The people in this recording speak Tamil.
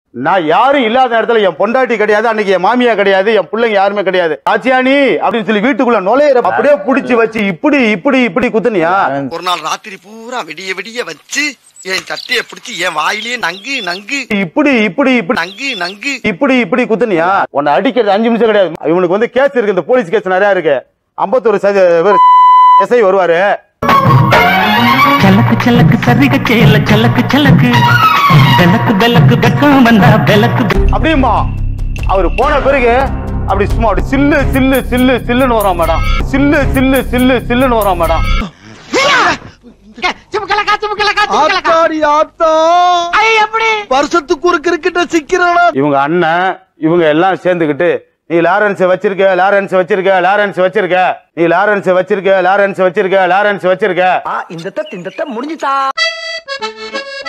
நான் யாரும் இல்லாத இடத்துல என் பொண்டாட்டி கிடையாது அன்னைக்கு என் மாமியா கிடையாது என் பிள்ளைங்க யாருமே கிடையாது ஆச்சியானி அப்படின்னு சொல்லி வீட்டுக்குள்ள நுழையிற அப்படியே புடிச்சு வச்சு இப்படி இப்படி இப்படி குத்துனியா ஒரு நாள் ராத்திரி பூரா விடிய விடிய வச்சு என் சட்டைய பிடிச்சி என் வாயிலேயே நங்கு நங்கு இப்படி இப்படி இப்படி நங்கு நங்கு இப்படி இப்படி குத்துனியா உன்னை அடிக்கிறது அஞ்சு நிமிஷம் கிடையாது இவனுக்கு வந்து கேஸ் இருக்கு இந்த போலீஸ் கேஸ் நிறைய இருக்கு ஐம்பத்தொரு எஸ்ஐ வருவாரு சலக்கு சலக்கு சரிக செயல சலக்கு சலக்கு பெலக்கு பெலக்கு வெக்கம் வந்தா பெலக்கு அப்படியுமா அவர் போன பிறகு அப்படி சும்மா அப்படி சில்லு சில்லு சில்லு சில்லுன்னு வரோம் மேடம் சில்லு சில்லு சில்லு சில்லுன்னு வரோம் மேடம் ஆத்தாடி ஆத்தா வருஷத்துக்கு ஒரு கிரிக்கெட்ட சிக்கிறானா இவங்க அண்ணன் இவங்க எல்லாம் சேர்ந்துக்கிட்டு நீ லாரன்ஸ் வச்சிருக்க லாரன்ஸ் வச்சிருக்க லாரன்ஸ் வச்சிருக்க நீ லாரன்ஸ் வச்சிருக்க லாரன்ஸ் வச்சிருக்க லாரன்ஸ் வச்சிருக்க இந்த தத்து இந்த முடிஞ்சுதா